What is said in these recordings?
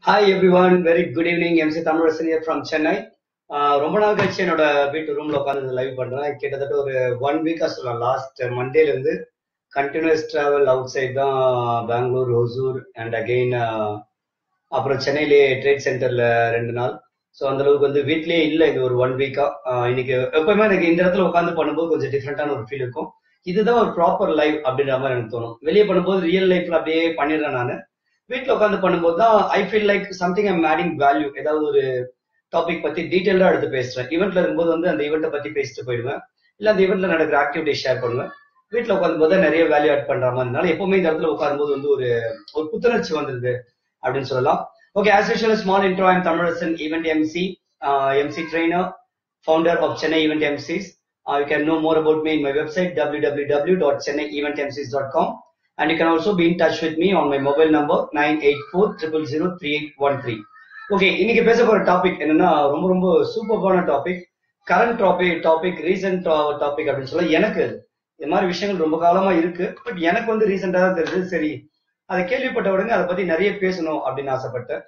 Hi everyone very good evening MC Tamilarasan here from Chennai ah ரொம்ப நாள் கழிச்சு என்னோட வீட்டு ரூம்ல உட்காந்து லைவ் பண்றேன் கிட்டத்தட்ட ஒரு ஒன் வீக்கா சொல்லலாம் லாஸ்ட் மண்டேல இருந்து கண்டினியூஸ் டிராவல் அவுட் சைட் தான் பெங்களூர் ஒசூர் அண்ட் அகெயின் அப்புறம் சென்னையிலே ட்ரேட் சென்டர்ல ரெண்டு நாள் ஸோ அந்த அளவுக்கு வந்து வீட்லயே இல்லை இது ஒரு ஒன் வீக்கா இன்னைக்கு எப்பவுமே எனக்கு இந்த இடத்துல உட்காந்து பண்ணும்போது கொஞ்சம் டிஃப்ரெண்டான ஒரு ஃபீல் இருக்கும் இதுதான் ஒரு ப்ராப்பர் லைவ் அப்படின்ற மாதிரி எனக்கு தோணும் வெளியே பண்ணும்போது ரியல் லைஃப்ல அப்படியே பண்ணிடுறேன் நான் வீட்டில் உட்காந்து பண்ணும்போது தான் I feel like something I'm adding value ஏதாவது ஒரு டாபிக் பத்தி டீட்டெயிலாக எடுத்து பேசுறேன் ஈவெண்ட்ல இருக்கும்போது வந்து அந்த ஈவெண்ட்டை பத்தி பேசிட்டு போயிடுவேன் இல்லை அந்த ஈவெண்ட்ல நடக்கிற ஆக்டிவிட்டி ஷேர் பண்ணுவேன் வீட்டில் உட்காந்து போது நிறைய வேல்யூ ஆட் பண்ற மாதிரினால எப்பவுமே இந்த இடத்துல உட்காரும்போது வந்து ஒரு ஒரு புத்துணர்ச்சி வந்துருது அப்படின்னு சொல்லலாம் okay as usual small intro I'm Tamilarasan event MC MC trainer founder of Chennai event MCs you can know more about me in my website W W W dot Chennai event MCs dot com and you can also be in touch with me on my mobile number 984 okay இன்னைக்கு பேச போற topic என்னன்னா ரொம்ப ரொம்ப சூப்பர்பான topic current topic topic recent topic அப்படின்னு சொல்ல எனக்கு அது இது மாதிரி விஷயங்கள் ரொம்ப காலமா இருக்கு பட் எனக்கு வந்து ரீசெண்டா தான் தெரிஞ்சது சரி அதை கேள்விப்பட்ட உடனே அதை பத்தி நிறைய பேசணும் அப்படின்னு ஆசைப்பட்டேன்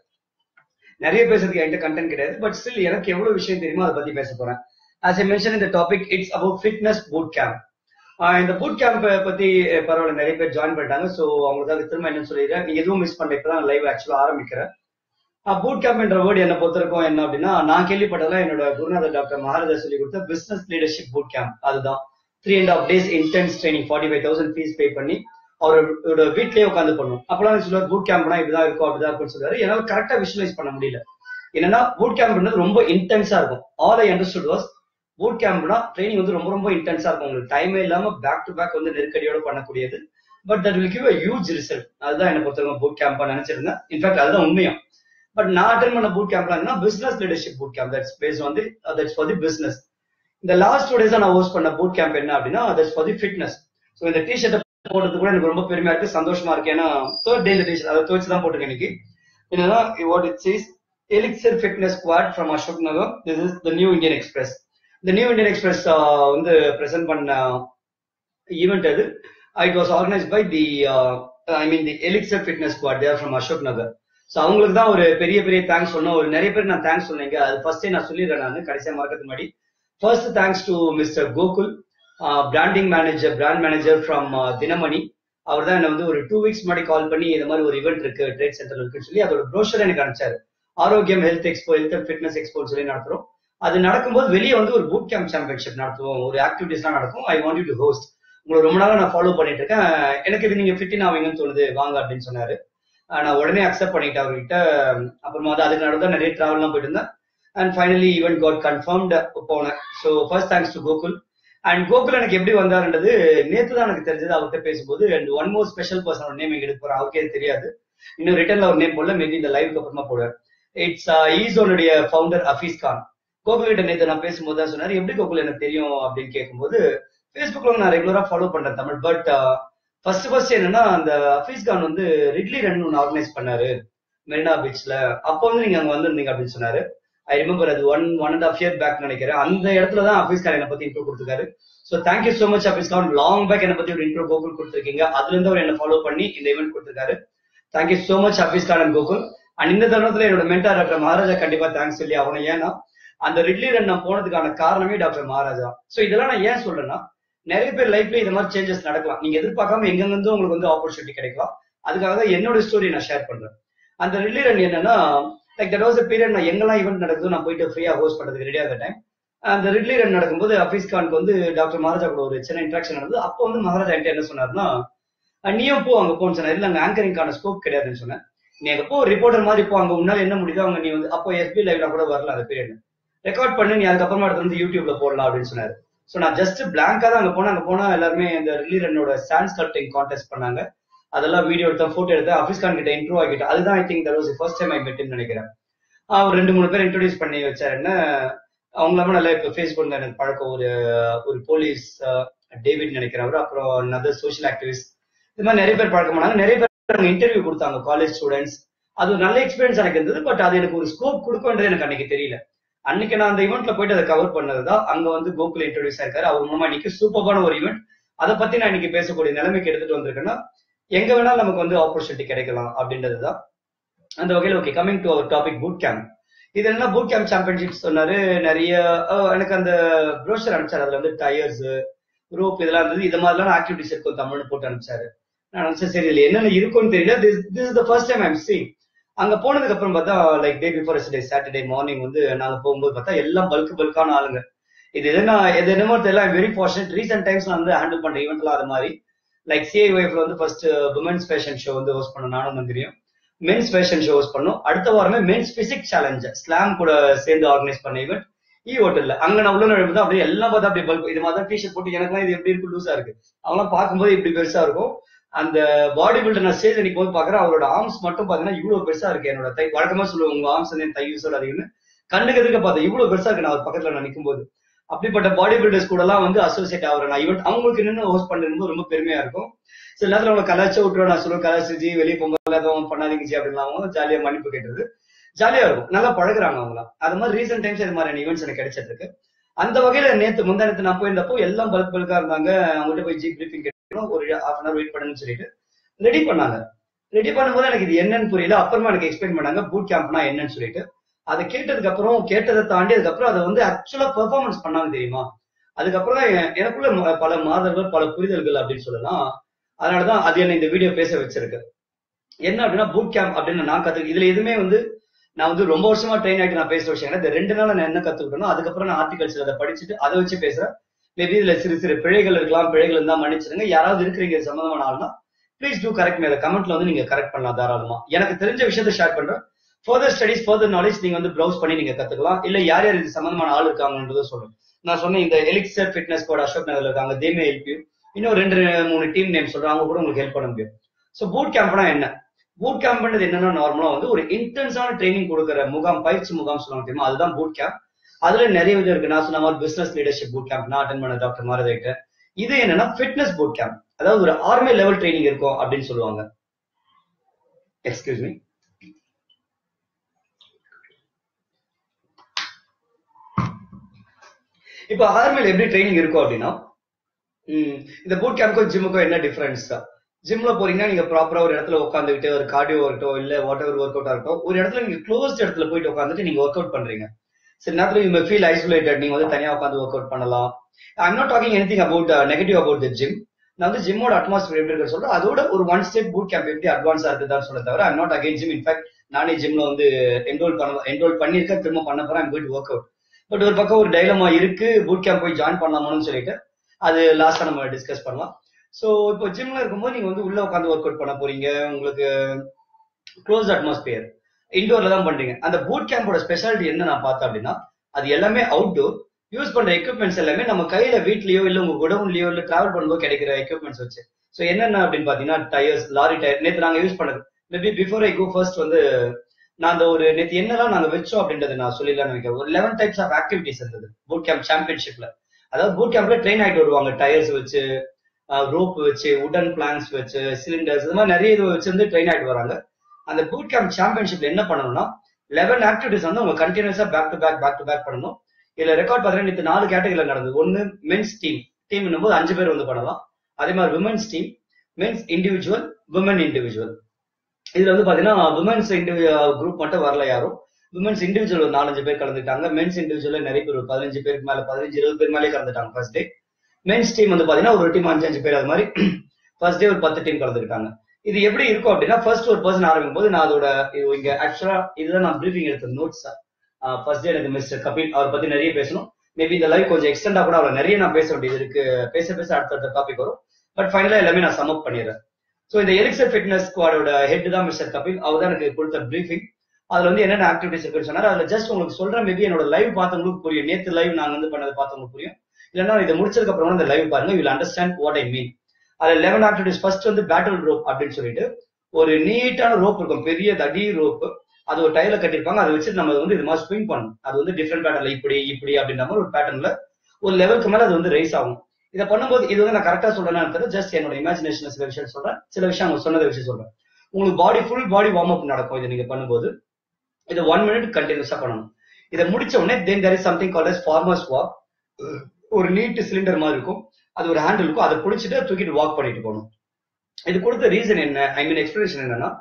நிறைய பேசுறதுக்கு என்கிட்ட கண்டென்ட் கிடையாது பட் ஸ்டில் எனக்கு எவ்வளவு விஷயம் தெரியுமோ அதை பத்தி பேச போறேன் ஆஸ் ஐ மென்ஷன் இந்த topic it's about fitness boot camp இந்த பூட் கேம்ப் பத்தி பரவாயில்ல நிறைய பேர் ஜாயின் பண்ணிட்டாங்க ஸோ அவங்களுக்காக திரும்ப என்னன்னு சொல்லிடுறேன் நீங்க எதுவும் மிஸ் பண்ணல இப்பதான் லைவ் ஆக்சுவலா ஆரம்பிக்கிறேன் பூட் கேம்ப்ன்ற வேர்டு என்ன பொறுத்திருக்கும் என்ன அப்படின்னா நான் கேள்விப்பட்டதெல்லாம் என்னோட குருநாதர் டாக்டர் மகாராஜா சொல்லி கொடுத்த பிசினஸ் லீடர்ஷிப் பூட் கேம்ப் அதுதான் three and half days intense training forty five thousand fees pay பண்ணி அவரோட வீட்லயே உட்காந்து பண்ணும் அப்பெல்லாம் சொல்லுவார் பூட் கேம்ப்னா இப்படிதான் இருக்கும் அப்படிதான் இருக்கும்னு சொல்லுவாரு என்னால கரெக்டா விஷுவலைஸ் பண்ண முடியல என்னன்னா பூட் கேம்ப்ன்றது ரொம்ப இன்டென்ஸா இருக்கும் all I understood was boot கேம்ப்னா ட்ரைனிங் வந்து ரொம்ப ரொம்ப இன்டென்ஸா இருக்கும் உங்களுக்கு டைமே இல்லாம பேக் டு பேக் வந்து நெருக்கடியோட பண்ணக்கூடியது but that will give a huge result அதுதான் என்ன பொறுத்தவரைக்கும் பூட் கேம்ப் நினைச்சிருந்தேன் இன்ஃபேக்ட் அதுதான் உண்மையும் பட் நான் அட்டன் பண்ண பூட் கேம்ப்ல என்ன business leadership boot camp that's base வந்து தட்ஸ் ஃபார் தி பிசினஸ் இந்த லாஸ்ட் டூ டேஸா நான் ஹோஸ்ட் பண்ண பூட் கேம்ப் என்ன அப்படின்னா that's for the fitness so இந்த டிஷர்ட் போடுறது கூட எனக்கு ரொம்ப பெருமையா இருக்கு சந்தோஷமா இருக்கு ஏன்னா தேர்ட் டே இந்த டிஷர்ட் அதை துவச்சு தான் போட்டிருக்கேன் இன்னைக்கு என்னன்னா what it says Elixir fitness squad from Ashok Nagar this is the New Indian Express இந்த நியூ இந்தியன் எக்ஸ்பிரஸ் வந்து பிரசன்ட் பண்ண ஈவெண்ட் அது it was organise by the I mean the Elixir fitness Squad there from Ashok Nagar so அவங்களுக்கு தான் ஒரு பெரிய பெரிய thanks சொன்னோம் ஒரு நிறைய பேர் நான் தேங்க்ஸ் சொன்னீங்க அது ஃபர்ஸ்டே நான் சொல்லிடுறேன் நான் கடைசியாக மறக்கிறது முன்னாடி first thanks to mister Gokul branding manager brand manager from Dinamani அவர் தான் என்ன வந்து ஒரு டூ வீக்ஸ் முன்னாடி கால் பண்ணி இந்த மாதிரி ஒரு ஈவெண்ட் இருக்கு ட்ரேட் சென்டர் இருக்குன்னு சொல்லி அதோட ப்ரோஷர் எனக்கு அனுப்பிச்சாரு Arokiyam health expo health and fitness எக்ஸ்போன்னு சொல்லி நடத்துறோம் அது நடக்கும்போது வெளியே வந்து ஒரு பூட் கேம்ப் சாம்பியன்ஷிப் நடத்துவோம் ஒரு ஆக்டிவிட்டிஸ்லாம் நடக்கும் I want you to host உங்களை ரொம்ப நாளாக நான் ஃபாலோ பண்ணிட்டு இருக்கேன் எனக்கு இது நீங்க ஃபிட்டின் ஆவீங்கன்னு தோணுது வாங்க அப்படின்னு சொன்னாரு நான் உடனே அக்செப்ட் பண்ணிட்டேன் அவர்கிட்ட அப்புறமா வந்து அதுக்கு நடுவில் நிறைய டிராவல்லாம் போயிட்டு இருந்தேன் and finally event got confirmed போனேன் so first thanks to Gokul and Gokul எனக்கு எப்படி வந்தாருன்றது நேற்று தான் எனக்கு தெரிஞ்சது அவர்கிட்ட பேசும்போது அண்ட் ஒன் மோர் ஸ்பெஷல் பர்சனோட நேம் எங்க எடுக்க போறேன் அவருக்கே தெரியாது இன்னும் ரிட்டர்ன்ல ஒரு நேம் போடல மேபி இந்த லைவுக்கு அப்புறமா போடுவேன் இட்ஸ் ஈஸோனுடைய ஃபவுண்டர் அஃபீஸ் கான் கோகுல் கிட்ட நேற்று நான் பேசும்போது தான் சொன்னாரு எப்படி கோகுல் எனக்கு தெரியும் அப்படின்னு கேட்கும்போது ஃபேஸ்புக்ல நான் ரெகுலரா ஃபாலோ பண்றேன் தமிழ் பட் ஃபர்ஸ்ட் ஃபர்ஸ்ட் என்னன்னா அந்த அஃபீஸ் கான் வந்து ரிட்லி ரன் ஒன்று ஆர்கனைஸ் பண்ணாரு மெரினா பீச்ல அப்போ வந்து நீங்க அங்க வந்திருந்தீங்க அப்படின்னு சொன்னாரு ஐ ரிமெம்பர் அது one one and half year back நினைக்கிறேன் அந்த இடத்துல தான் அஃபீஸ் கான் என்னை பத்தி இன்ட்ரோ கொடுத்துருக்காரு so thank you so much Afees Khan long back என்னை பத்தி ஒரு இன்ட்ரோ கோகுல் கொடுத்துருக்கீங்க அதுல இருந்து அவர் என்ன ஃபாலோ பண்ணி இந்த ஈவெண்ட் கொடுத்துருக்காரு thank you so much Afees Khan and Gokul and இந்த தருணத்துல என்னோட மென்டார் டாக்டர் மகாராஜா கண்டிப்பா தேங்க்ஸ் சொல்லி அவனை ஏன்னா அந்த ரிட்லி ரன் நான் போனதுக்கான காரணமே டாக்டர் மகாராஜா ஸோ இதெல்லாம் நான் ஏன் சொல்றேன்னா நிறைய பேர் லைஃப்ல இந்த மாதிரி சேஞ்சஸ் நடக்கலாம் நீங்க எதிர்பார்க்காம எங்கெங்கிருந்தும் உங்களுக்கு வந்து ஆப்பர்ச்சுனிட்டி கிடைக்கலாம் அதுக்காக தான் என்னோட ஸ்டோரி நான் ஷேர் பண்றேன் அந்த ரிட்லி ரன் என்னன்னா லைக் தட் வாஸ் பீரியட் நான் எங்கெல்லாம் ஈவெண்ட் நடக்குதோ நான் போயிட்டு ஃப்ரீயா ஹோஸ்ட் பண்றதுக்கு ரெடியாக இருந்த டைம் அந்த ரிட்லி ரன் நடக்கும்போது அஃபீஸ் கானுக்கு வந்து டாக்டர் மகாராஜா கூட ஒரு சின்ன இன்ட்ராக்ஷன் நடந்தது அப்போ வந்து மகாராஜா என்கிட்ட என்ன சொன்னார்னா நீயும் போ அங்க போன்னு சொன்னார் இல்ல அங்க ஆங்கரிங்கான ஸ்கோப் கிடையாதுன்னு சொன்னேன் நீ அங்க போ ரிப்போர்ட்டர் மாதிரி போ அங்க உன்னால என்ன முடியுதோ அங்க நீ வந்து அப்போ எஸ்பி லைவ்ல கூட வரல அந்த பீரியட் ரெக்கார்ட் பண்ணி நீ அதுக்கப்புறமா எடுத்து வந்து யூடியூப்ல போடலாம் அப்படின்னு சொன்னாரு ஸோ நான் ஜஸ்ட் பிளாங்கா தான் அங்க போனேன் அங்க போனா எல்லாருமே இந்த ரிலி ரன்னோட சான்ஸ் கட்டிங் கான்டெஸ்ட் பண்ணாங்க அதெல்லாம் வீடியோ எடுத்தேன் போட்டோ எடுத்தேன் ஆஃபீஸ் கான் கிட்ட இன்ட்ரூ ஆகிட்டேன் அதுதான் I think that was first time I மெட்னு நினைக்கிறேன் அவர் ரெண்டு மூணு பேர் இன்ட்ரோடியூஸ் பண்ணி வச்சார் என்ன அவங்களாம நல்லா இப்போ ஃபேஸ்புக் எனக்கு பழக்கம் ஒரு ஒரு போலீஸ் டேவிட் நினைக்கிறேன் அவர் அப்புறம் நதர் சோஷியல் ஆக்டிவிஸ்ட் இது மாதிரி நிறைய பேர் பழக்கம் பண்ணாங்க நிறைய பேர் இன்டர்வியூ கொடுத்தாங்க காலேஜ் ஸ்டூடெண்ட்ஸ் அது ஒரு நல்ல எக்ஸ்பீரியன்ஸ் எனக்கு இருந்தது பட் அது எனக்கு ஒரு ஸ்கோப் கொடுக்கன்றது எனக்கு அன்னைக்கு தெரியல அன்னைக்கு நான் அந்த ஈவெண்ட்ல போயிட்டு அதை கவர் பண்ணதுதான் அங்க வந்து கோகுல் இன்ட்ரோடியூஸ் ஆயிருக்காரு அவர் மூலமா இன்னைக்கு சூப்பரான ஒரு ஈவெண்ட் அதை பத்தி நான் இன்னைக்கு பேசக்கூடிய நிலைமைக்கு எடுத்துட்டு வந்திருக்கேன்னா எங்க வேணாலும் நமக்கு வந்து ஆப்பர்ச்சுனிட்டி கிடைக்கலாம் அப்படின்றதுதான் அந்த வகையில okay coming to our topic boot camp இது என்ன பூட் கேம்ப் சாம்பியன்ஷிப் சொன்னாரு நிறைய அஹ், எனக்கு அந்த ப்ரோஷர் அனுப்பிச்சாரு அதுல வந்து டயர்ஸ் ரோப் இதெல்லாம் இருந்தது இது மாதிரிலாம் ஆக்டிவிட்டிஸ் இருக்கும் தமிழ்னு போட்டு அனுப்பிச்சாரு நான் நினைச்சேன் சரி இதுல என்னென்ன இருக்கும்னு தெரியல this is the first time I'm seeing அங்க போனதுக்கு அப்புறம் பார்த்தா like day before yesterday Saturday morning வந்து நாங்க போகும்போது பார்த்தா எல்லாம் பல்க் பல்கான ஆளுங்க இது எதுனா இது என்னமோ தெரியல வெரி ஃபார்ச்சுனேட் ரீசெண்ட் டைம்ஸ் நான் வந்து ஹேண்டில் பண்ற ஈவெண்ட்லாம் அது மாதிரி லைக் சிஐஒய்ஃப்ல வந்து ஃபர்ஸ்ட் உமன்ஸ் ஃபேஷன் ஷோ வந்து ஹோஸ்ட் பண்ண நானும் மந்திரியும் மென்ஸ் ஃபேஷன் ஷோ ஹோஸ்ட் பண்ணோம் அடுத்த வாரமே மென்ஸ் பிசிக் சேலஞ்ச் ஸ்லாம் கூட சேர்ந்து ஆர்கனைஸ் பண்ண ஈவெண்ட் இ ஹோட்டல்ல அங்க நான் உள்ள நுழைவு அப்படியே எல்லாம் பார்த்தா அப்படியே பல்க் இது மாதிரி டிஷர்ட் போட்டு எனக்குலாம் இது எப்படி இருக்கு லூசா இருக்கு அவங்களாம் பார்க்கும்போது இப்படி பெருசா இருக்கும் அந்த பாடி பில்டர் நான் ஸ்டேஜ் நிற்கும் போது பாக்குறேன் அவரோட ஆர்ம்ஸ் மட்டும் பாத்தீங்கன்னா இவ்வளவு பெருசா இருக்கு என்னோட தை வழக்கமா சொல்லுவாங்க உங்க ஆர்ம்ஸ் வந்து தை யூஸ் அதிகம்னு கண்ணுக்கு எதிர்க்க பார்த்தேன் இவ்வளவு பெருசா இருக்கு நான் அவர் பக்கத்துல நான் நிற்கும் போது அப்படிப்பட்ட பாடி பில்டர்ஸ் கூட எல்லாம் வந்து அசோசியேட் ஆகிறேன் நான் ஈவெண்ட் அவங்களுக்கு நின்று ஹோஸ்ட் பண்றது ரொம்ப பெருமையா இருக்கும் சில நேரத்துல அவங்க கலாச்ச விட்டுருவோம் நான் சொல்லுவேன் கலாச்சி வெளியே போகும்போது எதுவும் பண்ணாதீங்க ஜி அப்படின்னு ஜாலியா மன்னிப்பு கேட்டது ஜாலியா இருக்கும் நல்லா பழகுறாங்க அவங்களாம் அது மாதிரி ரீசெண்ட் டைம்ஸ் இது மாதிரி ஈவெண்ட்ஸ் எனக்கு கிடைச்சிட்டு இருக்கு அந்த வகையில நேத்து முந்தானத்து நான் போயிருந்தப்போ எல்லாம் பல்க் பல்கா இருந்தாங்க அவங்ககிட்ட போய் ஜி பிரீஃபிங் கேட்கணும் ஒரு ஹாஃப் அன் அவர் வெயிட் பண்ணுன்னு சொல்லிட்டு ரெடி பண்ணாங்க ரெடி பண்ணும்போது எனக்கு இது என்னன்னு புரியல அப்புறமா எனக்கு எக்ஸ்பிளைன் பண்ணாங்க பூட் கேம்ப்னா என்னன்னு சொல்லிட்டு அதை கேட்டதுக்கு அப்புறம் கேட்டதை தாண்டி அதுக்கப்புறம் அதை வந்து ஆக்சுவலா பெர்ஃபார்மன்ஸ் பண்ணாங்க தெரியுமா அதுக்கப்புறம் தான் எ- எனக்குள்ள ம- பல மாதங்கள் பல புரிதல்கள் அப்படின்னு சொல்லலாம் அதனாலதான் அது என்ன இந்த வீடியோ பேச வச்சிருக்கு என்ன அப்படின்னா பூட் கேம்ப் அப்படின்னு நான் கத்து இதுல எதுவுமே வந்து நான் வந்து ரொம்ப வருஷமா ட்ரெயின் ஆயிட்டு நான் பேசுற விஷயம் இந்த ரெண்டு நாள் நான் என்ன கத்துக்கிட்டேனோ அதுக்கப்புறம் நான் ஆர்டிகல்ஸ் அதை படிச்சுட்டு அதை வச்சு பேசுறேன் மேபி இதுல சிறு சிறு பிழைகள் இருக்கலாம் பிழைகள் இருந்தா மன்னிச்சிருங்க யாராவது இருக்கிறீங்க இது சம்பந்தமான ஆள்னா ப்ளீஸ் டூ கரெக்ட் மேல கமெண்ட்ல வந்து நீங்க கரெக்ட் பண்ணலாம் தாராளமா எனக்கு தெரிஞ்ச விஷயத்தை ஷேர் பண்றேன் ஃபர்தர் ஸ்டடிஸ் ஃபர்தர் நாலேஜ் நீங்க வந்து ப்ரௌஸ் பண்ணி நீங்க கத்துக்கலாம் இல்ல யார் யார் இது சம்பந்தமான ஆள் இருக்காங்கன்றதை சொல்லுங்க நான் சொன்ன இந்த எலிக்சர் ஃபிட்னஸ் கோட் அசோக் நகர்ல இருக்காங்க தேமே ஹெல்ப் யூ இன்னும் ரெண்டு மூணு டீம் நேம் சொல்றாங்க அவங்க கூட உங்களுக்கு ஹெல்ப் பண்ண முடியும் ஸோ பூட் கேம்ப்னா என்ன பூட் கேம்ப்ன்றது என்னன்னா நார்மலா வந்து ஒரு இன்டென்ஸான ட்ரைனிங் கொடுக்குற முகாம் பயிற்சி முகாம் சொல்லுவாங்க தெரியுமா அதுதான் பூட் கேம்ப் அதுல நிறைய விதம் இருக்கு நான் சொன்ன மாதிரி பிசினஸ் லீடர்ஷிப் பூட் கேம்ப் நான் அட்டன் பண்ண டாக்டர் மாரதைட்டு இது என்னன்னா ஃபிட்னஸ் பூட் கேம்ப் அதாவது ஒரு ஆர்மி லெவல் ட்ரைனிங் இருக்கும் அப்படின்னு சொல்லுவாங்க எக்ஸ்கியூஸ் மீ இப்போ ஆர்மியில் எப்படி ட்ரைனிங் இருக்கும் அப்படின்னா ம், இந்த பூட் கேம்ப்க்கும் ஜிம்முக்கும் என்ன டிஃபரன்ஸ் ஜிம்ல போறீங்கன்னா நீங்க ப்ராப்பரா ஒரு இடத்துல உட்காந்துக்கிட்டு ஒரு கார்டியோ இருக்கட்டும் இல்ல வாட் எவர் ஒர்க் அவுட்டா இருக்கட்டும் ஒரு இடத்துல நீங்க க்ளோஸ்ட் இடத்துல போயிட்டு உட்காந்துட்டு நீங்க ஒர்க் அவுட் பண்றீங்க சில நேரத்துல யூ ஃபீல் ஐசோலேட்டட் நீங்க வந்து தனியா உட்காந்து ஒர்க் அவுட் பண்ணலாம் I'm not talking anything about negative about the gym நான் வந்து ஜிம்மோட அட்மாஸ்பியர் எப்படி இருக்கு சொல்றேன் அதோட ஒரு ஒன் ஸ்டெப் பூட் கேம்ப் எப்படி அட்வான்ஸா இருக்குதான் சொல்ல தவிர I'm not again gym in fact நானே ஜிம்ல வந்து என்ரோல் பண்ண என்ரோல் பண்ணிருக்கேன் திரும்ப பண்ண போறேன் ஐம் கோயிட் ஒர்க் அவுட் பட் ஒரு பக்கம் ஒரு டைலமா இருக்கு பூட் கேம்ப் போய் ஜாயின் பண்ணலாமான்னு சொல்லிட்டு அது லாஸ்டா நம்ம டிஸ்கஸ் பண்ணலாம் சோ இப்போ ஜிம்ல இருக்கும்போது நீங்க வந்து உள்ள உட்காந்து ஒர்க் அவுட் பண்ண போறீங்க உங்களுக்கு க்ளோஸ் அட்மாஸ்பியர் இண்டோர்ல தான் பண்றீங்க அந்த பூட் கேம்போட ஸ்பெஷாலிட்டி என்ன நான் பார்த்தேன் அப்படின்னா அது எல்லாமே அவுட்டோர் யூஸ் பண்ற எக்யூப்மெண்ட்ஸ் எல்லாமே நம்ம கையில வீட்லயோ இல்ல உங்க குடவுன்லயோ இல்ல டிராவல் பண்ணும்போது கிடைக்கிற எக்யூப்மெண்ட்ஸ் வச்சு சோ என்னென்ன அப்படின்னு பாத்தீங்கன்னா டயர்ஸ் லாரி டயர் நேத்து நாங்க யூஸ் பண்ணது maybe before I go first வந்து நான் அந்த ஒரு நேத்து என்னெல்லாம் நாங்க வச்சோம் அப்படின்றது நான் சொல்லிடலாம்னு நினைக்கிறேன் ஒரு லெவன் டைப்ஸ் ஆஃப் ஆக்டிவிட்டிஸ் இருந்தது பூட் கேம்ப் சாம்பியன்ஷிப்ல அதாவது பூட் கேம்ப்ல ட்ரெயின் ஆயிட்டு வருவாங்க டயர்ஸ் வச்சு ரோப் வச்சு உடன் பிளான்ஸ் வச்சு சிலிண்டர்ஸ் இது மாதிரி நிறைய இது வச்சு வந்து ட்ரெயின் ஆயிட்டு வராங்க அந்த பூட் கேம்ப் சாம்பியன்ஷிப்ல என்ன பண்ணணும்னா லெவன் ஆக்டிவிட்டிஸ் வந்து அவங்க கண்டினியூஸா back to back back to back பண்ணணும் இதுல ரெக்கார்ட் பார்த்தீங்கன்னா நேத்து நாலு கேட்டகரியில நடந்தது ஒன்னு மென்ஸ் டீம் டீம் போது அஞ்சு பேர் வந்து பண்ணலாம் அதே மாதிரி women's team men's individual women individual இதுல வந்து பாத்தீங்கன்னா விமன்ஸ் இண்டிவிஜுவல் குரூப் மட்டும் வரல யாரும் விமன்ஸ் இண்டிவிஜுவல் ஒரு நாலஞ்சு பேர் கலந்துட்டாங்க மென்ஸ் இண்டிவிஜுவல் நிறைய பேர் ஒரு பதினஞ்சு பேருக்கு மேல பதினஞ்சு இருபது பேர் மேலே கலந்துட்டாங்க ஃபர்ஸ்ட் டே மென்ஸ் டீம் வந்து பாத்தீங்கன்னா ஒரு டீம் அஞ்சு அஞ்சு பேர் அது மாதிரி ஃபர்ஸ்ட் டே ஒரு பத்து டீம் கலந்துக்கிட்டாங்க இது எப்படி இருக்கும் அப்படின்னா ஃபர்ஸ்ட் ஒரு பர்சன் ஆரம்பிக்கும் போது நான் அதோட இது இங்க ஆக்சுவலா இதுதான் நான் ப்ரீஃபிங் எடுத்த நோட்ஸ் ஃபர்ஸ்ட் டே எனக்கு மிஸ்டர் கபில் அவர் பத்தி நிறைய பேசணும் மேபி இந்த லைவ் கொஞ்சம் எக்ஸ்டெண்டா கூட அவ்வளவு நிறைய நான் பேச வேண்டியது இருக்கு பேச பேச அடுத்தடுத்த டாபிக் வரும் பட் ஃபைனலா எல்லாமே நான் சம் அப் பண்ணிடுறேன் ஸோ இந்த எலிக்சர் ஃபிட்னஸ் ஸ்குவாடோட ஹெட் தான் மிஸ்டர் கபில் அவர் தான் எனக்கு கொடுத்த ப்ரீஃபிங் அதுல வந்து என்னென்ன ஆக்டிவிட்டிஸ் இருக்குன்னு சொன்னாரு அதுல ஜஸ்ட் உங்களுக்கு சொல்றேன் மேபி என்னோட லைவ் பார்த்தவங்களுக்கு புரியும் நேத்து லைவ் நாங்க வந்து பண்ணது பார்த்தவங்களுக்கு புரியும் இல்லைன்னா இதை முடிச்சதுக்கு அப்புறம் இந்த லைவ் பாருங்க you understand what I mean அதுல லெவன் ஆக்டிவிட்டிஸ் ஃபர்ஸ்ட் வந்து பேட்டில் ரோப் அப்படின்னு சொல்லிட்டு ஒரு நீட்டான ரோப் இருக்கும் பெரிய தடி ரோப் அது ஒரு டைல கட்டிருப்பாங்க அதை வச்சு நம்ம வந்து இது மாதிரி ஸ்விங் பண்ணணும் அது வந்து டிஃப்ரெண்ட் பேட்டர்ல இப்படி இப்படி அப்படின்ற மாதிரி ஒரு பேட்டர்ன்ல ஒரு லெவலுக்கு மேல அது வந்து ரைஸ் ஆகும் இதை பண்ணும்போது இது வந்து நான் கரெக்டா சொல்றேன்னு தெரியல ஜஸ்ட் என்னோட இமேஜினேஷன் சில விஷயம் சொல்றேன் சில விஷயம் அவங்க சொன்னதை விஷயம் சொல்றேன் உங்களுக்கு body full body warm up நடக்கும் இதை நீங்க பண்ணும்போது இது ஒன் மினிட் கண்டினியூஸா பண்ணணும் இதை முடிச்ச உடனே then there is something called as farmers walk ஒரு நீட் சிலிண்டர் மாதிரி இருக்கும் அது ஒரு ஹேண்டில் இருக்கும் அதை பிடிச்சிட்டு தூக்கிட்டு வாக் பண்ணிட்டு போகணும் இது கொடுத்த ரீசன் என்ன ஐ மீன் எக்ஸ்பிளேஷன் என்னன்னா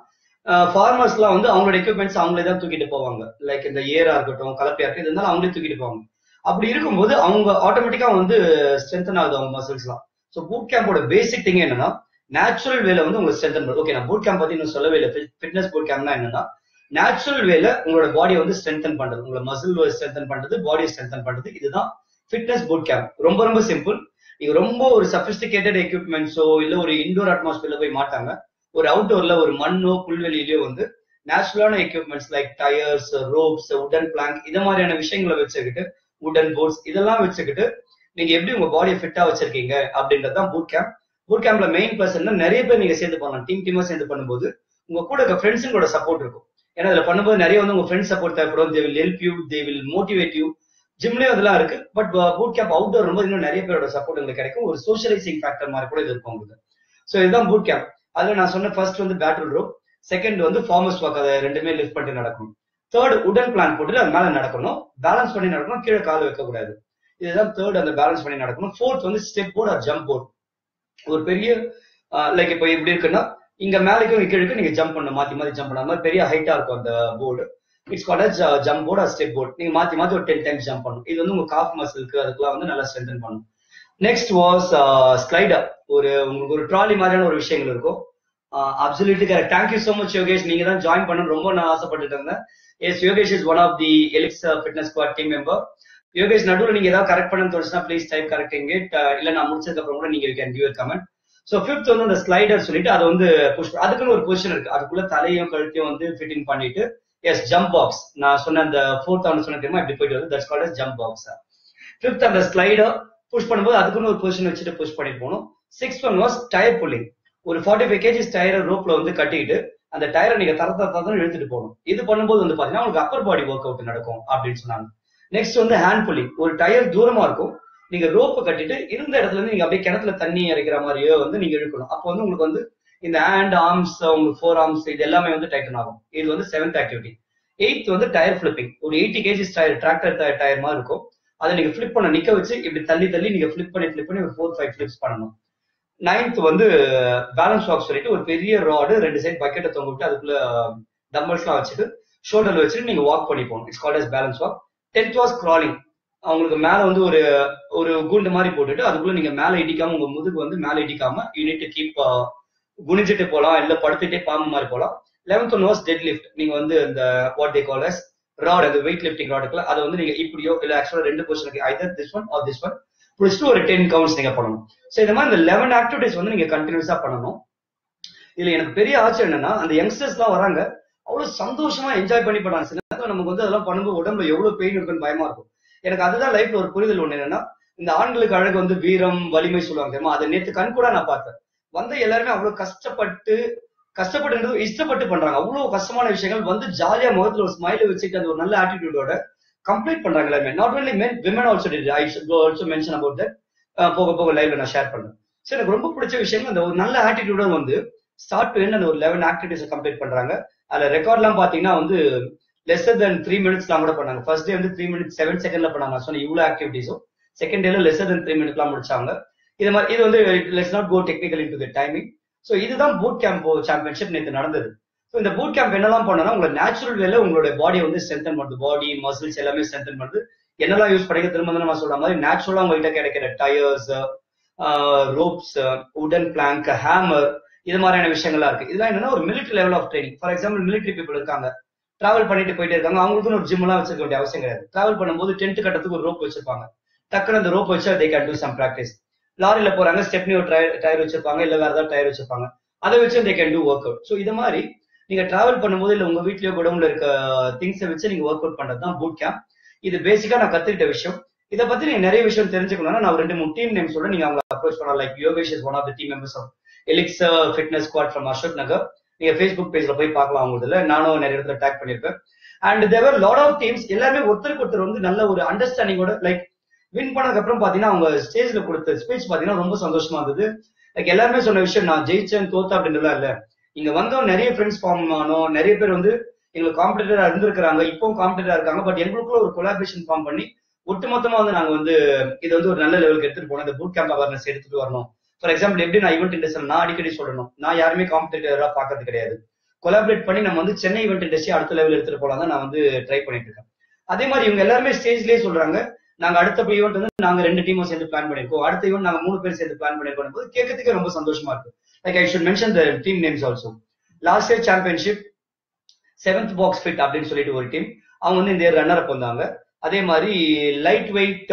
ஃபார்மர்ஸ்லாம் வந்து அவங்களோட எக்யூப்மெண்ட்ஸ் அவங்களே தான் தூக்கிட்டு போவாங்க லைக் இந்த ஏரா இருக்கட்டும் கலப்பையா இருக்கட்டும் இது இருந்தாலும் அவங்களே தூக்கிட்டு போவாங்க அப்படி இருக்கும்போது அவங்க ஆட்டோமேட்டிக்கா வந்து ஸ்ட்ரென்தன் ஆகுது அவங்க மசில்ஸ்லாம் ஸோ பூட் கேம்போட பேசிக் திங் என்னன்னா நேச்சுரல் வேல வந்து உங்களுக்கு ஸ்ட்ரென்தன் பண்ணுது ஓகே நான் பூட் கேம்ப் பத்தி இன்னும் சொல்லவே இல்லை ஃபிட்னஸ் பூட் கேம்ப்னா என்னன்னா நேச்சுரல் வேல உங்களோட பாடியை வந்து ஸ்ட்ரென்தன் பண்றது உங்களோட மசில் ஸ்ட்ரென்தன் பண்றது பாடியை ஸ்ட்ரென்தன் பண்றது இதுதான் ஃபிட்னஸ் பூட் கேம்ப் ரொம்ப ரொம்ப சிம்பிள் நீங்க ரொம்ப ஒரு சபிஸ்டிகேட்டட் எக்யூப்மெண்ட்ஸோ இல்ல ஒரு இண்டோர் அட்மாஸ்பியர்ல போய் மாட்டாங்க ஒரு அவுட்டோர்ல ஒரு மண்ணோ புல்வெளியிலயோ வந்து நேச்சுரலான எக்யூப்மெண்ட்ஸ் லைக் டயர்ஸ் ரோப்ஸ் உடன் பிளாங்க் இது மாதிரியான விஷயங்களை வச்சுக்கிட்டு உடன் போர்ட்ஸ் இதெல்லாம் வச்சுக்கிட்டு நீங்க எப்படி உங்க பாடியை ஃபிட்டா வச்சிருக்கீங்க அப்படின்றது தான் பூட் கேம்ப் பூட் கேம்ப்ல மெயின் பர்சன் நிறைய பேர் நீங்க சேர்ந்து பண்ணலாம் டீம் டீமா சேர்ந்து பண்ணும்போது உங்க கூட இருக்க ஃப்ரெண்ட்ஸுங்களோட சப்போர்ட் இருக்கும் ஏன்னா இதுல பண்ணும்போது நிறைய வந்து உங்க ஃப்ரெண்ட்ஸ் சப்போர்ட் தேவைப்படும் they will help you they will motivate you ஜிம்லயும் அதெல்லாம் இருக்கு பட் பூட் கேம்ப் அவுட்டோர் ரொம்ப இன்னும் நிறைய பேரோட சப்போர்ட் உங்களுக்கு கிடைக்கும் ஒரு சோஷியலைசிங் ஃபேக்டர் மாதிரி கூட இது இருக்கும் உங்களுக்கு ஸோ இதுதான் பூட் கேம்ப் அதுல நான் சொன்ன ஃபர்ஸ்ட் வந்து பேட்டில் ரோப் செகண்ட் வந்து ஃபார்மஸ் வாக் அதை ரெண்டுமே லிஃப்ட் பண்ணிட்டு நடக்கணும் தேர்ட் உடன் பிளான் போட்டுட்டு அது மேல நடக்கணும் பேலன்ஸ் பண்ணி நடக்கணும் கீழே கால் வைக்க கூடாது இதுதான் தேர்ட் அந்த பேலன்ஸ் பண்ணி நடக்கணும் ஃபோர்த் வந்து step board or jump board ஒரு பெரிய லைக் இப்போ எப்படி இருக்குன்னா இங்க மேலேக்கும் கீழே நீங்க ஜம்ப் பண்ணணும் மாத்தி மாத்தி ஜம்ப் பண்ண மாதிரி பெரிய ஹைட்டா இருக்கும் அந்த board it's called as jump board or step board நீங்க மாத்தி மாத்தி ஒரு டென் டைம்ஸ் ஜம்ப் பண்ணணும் இது வந்து உங்க காஃப் மசிலுக்கு அதுக்கெல்லாம் வந்து நல்லா ஸ்ட்ரென்தன் பண்ணும் நெக்ஸ்ட் வாஸ் ஸ்லைடர் ஒரு உங்களுக்கு ஒரு ட்ராலி மாதிரியான ஒரு விஷயங்கள் இருக்கும் absolutely correct thank you so much Yogesh நீங்க தான் ஜாயின் பண்ணணும் ரொம்ப நான் ஆசைப்பட்டுட்டு இருந்தேன் yes Yogesh is one of the Elix fitness squad team member Yogesh நடுவில் நீங்க ஏதாவது கரெக்ட் பண்ணணும்னு தோணுச்சுன்னா ப்ளீஸ் டைப் கரெக்டிங் இட் இல்ல நான் முடிச்சதுக்கு அப்புறம் கூட நீங்க can give comment so fifth வந்து அந்த ஸ்லைடர் சொல்லிட்டு அதை வந்து புஷ் அதுக்குன்னு ஒரு பொசிஷன் இருக்கு அதுக்குள்ள தலையும் கழுத்தையும் வந்து ஃபிட்டிங் பண்ணிட்டு எஸ் ஜம்ப் பாக்ஸ் நான் சொன்ன அந்த ஃபோர்த் ஆன் சொன்ன தெரியுமா இப்படி போயிட்டு வந்து that's called jump box fifth அந்த ஸ்லைடர் புஷ் பண்ணும்போது அதுக்குன்னு ஒரு பொசிஷன் வச்சுட்டு புஷ் பண்ணிட்டு போகணும் sixth one was tyre pulling ஒரு ஃபார்ட்டி ஃபைவ் கேஜிஸ் டயரை ரோப்ல வந்து கட்டிட்டு அந்த டயரை நீங்க தர தர தரன்னு இழுத்துட்டு போகணும் இது பண்ணும்போது வந்து பாத்தீங்கன்னா உங்களுக்கு அப்பர் பாடி ஒர்க் அவுட் நடக்கும் அப்படின்னு சொன்னாங்க நெக்ஸ்ட் வந்து ஹேண்ட் புல்லிங் ஒரு டயர் தூரமா இருக்கும் நீங்க ரோப்பு கட்டிட்டு இருந்த இடத்துல இருந்து நீங்க அப்படியே கிணத்துல தண்ணி இறைக்கிற மாதிரியோ வந்து நீங்க இழுக்கணும் அப்போ வந்து உங்களுக்கு வந்து இந்த ஹேண்ட் ஆர்ம்ஸ் உங்களுக்கு ஃபோர் ஆர்ம்ஸ் இது எல்லாமே வந்து டைட்டன் ஆகும் இது வந்து செவன்த் ஆக்டிவிட்டி எயித் வந்து டயர் ஃபிளிப்பிங் ஒரு eighty kgs tyre tractor tyre மாதிரி இருக்கும் அதை நீங்க ஃபிளிப் பண்ண நிக்க வச்சு இப்படி தள்ளி தள்ளி நீங்க ஃபிளிப் பண்ணி ஃபிளிப் பண்ணி ஒரு ஃபோர் ஃபைவ் ஃபிளிப்ஸ் பண்ணணும் நைன்த் வந்து பேலன்ஸ் வாக் சொல்லிட்டு ஒரு பெரிய ராடு ரெண்டு சைட் பக்கெட்டை தொங்க விட்டு அதுக்குள்ள டம்பல்ஸ்லாம் வச்சுட்டு ஷோல்டர்ல வச்சுட்டு நீங்க வாக் பண்ணி போகணும் it's called as balance walk tenth was crawling அவங்களுக்கு மேல வந்து ஒரு ஒரு கூண்டு மாதிரி போட்டுட்டு அதுக்குள்ள நீங்க மேல இடிக்காம உங்க முதுகு வந்து மேல இடிக்காம யூனிட் கீப் குனிஞ்சிட்டு போலாம் இல்ல படுத்துட்டே பாம்பு மாதிரி போலாம் eleventh one was dead lift நீங்க வந்து இந்த what they call as rod அந்த வெயிட் லிஃப்டிங் ராடுக்குள்ள அதை வந்து நீங்க இப்படியோ இல்ல ஆக்சுவலா ரெண்டு பொசிஷனுக்கு either this one or this one பிடிச்சிட்டு ஒரு டென் கவுண்ட்ஸ் நீங்க பண்ணணும் ஸோ இந்த மாதிரி இந்த லெவன் ஆக்டிவிட்டிஸ் வந்து நீங்க கண்டினியூஸா பண்ணணும் இதுல எனக்கு பெரிய ஆச்சரியம் என்னன்னா அந்த யங்ஸ்டர்ஸ் எல்லாம் வராங்க அவ்வளவு சந்தோஷமா என்ஜாய் பண்ணி பண்ணாங்க சில நேரத்தில் நமக்கு வந்து அதெல்லாம் பண்ணும்போது உடம்புல எவ்வளவு பெயின் இருக்குன்னு பயமா இருக்கும் எனக்கு அதுதான் லைஃப்ல ஒரு புரிதல் ஒண்ணு என்னன்னா இந்த ஆண்களுக்கு அழகு வந்து வீரம் வலிமை சொல்லுவாங்க தெரியுமா அதை நேத்து கண் கூட நான் பார்த்தேன் வந்த எல்லாருமே அவ்வளவு கஷ்டப்பட்டு கஷ்டப்பட்டு இஷ்டப்பட்டு பண்றாங்க அவ்வளவு கஷ்டமான விஷயங்கள் வந்து ஜாலியா முகத்துல ஒரு ஸ்மைல வச்சுட்டு அந்த ஒரு நல்ல ஆட்டிடியூடோட கம்ப்ளீட் பண்றாங்க எல்லாமே not only men women also did I also mention about that போக போக லைவ்ல நான் ஷேர் பண்றேன் ஸோ எனக்கு ரொம்ப பிடிச்ச விஷயம் அந்த ஒரு நல்ல ஆட்டிடியூட வந்து ஸ்டார்ட் டு அந்த ஒரு லெவன் ஆக்டிவிட்டிஸ் கம்ப்ளீட் பண்றாங்க அதுல ரெக்கார்ட்லாம் பாத்தீங்கன்னா வந்து லெஸ்ஸர் தென் த்ரீ மினிட்ஸ்லாம் கூட பண்ணாங்க ஃபர்ஸ்ட் டே வந்து த்ரீ மினிட்ஸ் செவன் செகண்ட்ல பண்ணாங்க நான் சொன்ன இவ்வளவு ஆக்டிவிட்டிஸும் செகண்ட் டேல லெஸ்ஸர் தென் த்ரீ மினிட்லாம் முடிச்சாங்க இது மாதிரி இது வந்து let's not go technical into the timing so இதுதான் பூட் கேம்ப் சாம்பியன்ஷிப் நேற்று நடந்தது ஸோ இந்த பூட் கேம்ப் என்னெல்லாம் பண்ணனா உங்களை நேச்சுரல் வேல உங்களோட பாடியை வந்து ஸ்ட்ரென்தன் பண்ணுது பாடி மசில்ஸ் எல்லாமே ஸ்ட்ரென்தன் பண்ணுது என்னெல்லாம் யூஸ் பண்ணிக்க திரும்ப நம்ம சொல்ற மாதிரி நேச்சுரலா உங்ககிட்ட கிடைக்கிற டயர்ஸ் ரோப்ஸ் உடன் பிளாங்க் ஹேமர் இது மாதிரியான விஷயங்கள்லாம் இருக்கு இதெல்லாம் என்னன்னா ஒரு military level of training for example military people இருக்காங்க டிராவல் பண்ணிட்டு போயிட்டே இருக்காங்க அவங்களுக்கு ஒரு ஜிம் எல்லாம் வச்சிருக்க வேண்டிய அவசியம் கிடையாது டிராவல் பண்ணும்போது டென்ட் கட்டத்துக்கு ஒரு ரோப் வச்சிருப்பாங்க டக்குனு அந்த ரோப் வச்சு they can do some practice லாரியில போறாங்க ஸ்டெப்னி ஒரு டயர் வச்சிருப்பாங்க இல்ல வேற ஏதாவது டயர் வச்சிருப்பாங்க அதை வச்சு they can do work out so இது மாதிரி நீங்க டிராவல் பண்ணும்போது இல்ல உங்க வீட்லயோ குடவுல இருக்க திங்ஸை வச்சு நீங்க ஒர்க் அவுட் பண்றது தான் பூட் கேம்ப் இது பேசிக்கா நான் கத்துக்கிட்ட விஷயம் இதை பத்தி நீங்க நிறைய விஷயம் தெரிஞ்சுக்கணும்னா நான் ரெண்டு மூணு டீம் நேம் சொல்ல நீங்க அவங்க அப்ரோச் பண்ணலாம் like Yogesh is one of the team members of Elix fitness squad from Ashok Nagar நீங்க ஃபேஸ்புக் பேஜ்ல போய் பார்க்கலாம் அவங்க இதுல நானும் நிறைய இடத்துல டேக் பண்ணிருப்பேன் and there are lot of teams எல்லாமே ஒருத்தருக்கு ஒருத்தர் வந்து நல்ல ஒரு அண்டர்ஸ்டாண்டிங்கோட லைக் வின் பண்ணதுக்கு அப்புறம் பாத்தீங்கன்னா அவங்க ஸ்டேஜ்ல கொடுத்த ஸ்பீச் பாத்தீங்கன்னா ரொம்ப சந்தோஷமா இருந்தது லைக் எல்லாருமே சொன்ன விஷயம் நான் ஜெயிச்சேன் தோத்தா அப்படின்றதுலாம் இல்ல இங்க வந்தோம் நிறைய ஃப்ரெண்ட்ஸ் ஃபார்ம் ஆனோம் நிறைய பேர் வந்து எங்களுக்கு காம்படிட்டரா இருந்திருக்காங்க இப்பவும் காம்படிட்டரா இருக்காங்க பட் எங்களுக்குள்ள ஒரு கொலாபரேஷன் ஃபார்ம் பண்ணி ஒட்டுமொத்தமா வந்து நாங்க வந்து இது வந்து ஒரு நல்ல லெவலுக்கு எடுத்துட்டு போனோம் இந்த பூட் கேம்ப் அவேர்னஸ் எடுத்துட்டு வரணும் ஃபார் எக்ஸாம்பிள் எப்படி நான் ஈவெண்ட் இண்டஸ்ட்ரியல் நான் அடிக்கடி சொல்லணும் நான் யாருமே காம்படிட்டரா பாக்குறது கிடையாது கொலாபரேட் பண்ணி நம்ம வந்து சென்னை ஈவெண்ட் இண்டஸ்ட்ரி அடுத்த லெவல் எடுத்துட்டு போலாம் தான் நான் வந்து ட்ரை பண்ணிட்டு இருக்கேன் அதே மாதிரி இவங்க எல்லாருமே ஸ்டேஜ்லயே சொல்றாங்க நாங்க அடுத்த ஈவெண்ட் வந்து நாங்க ரெண்டு டீமும் சேர்ந்து பிளான் பண்ணிருக்கோம் அடுத்த ஈவெண்ட் நாங்க மூணு பேர் சேர்ந்து பிளான் பண்ணிருக்கோம் போது கேட்கறதுக்கு ரொம்ப சந்தோஷமா இருக்கு like I should mention the team names also last year championship seventh box fit அப்படின்னு சொல்லிட்டு ஒரு டீம் அவங்க வந்து இந்த ரன்னர் அப் வந்தாங்க அதே மாதிரி light weight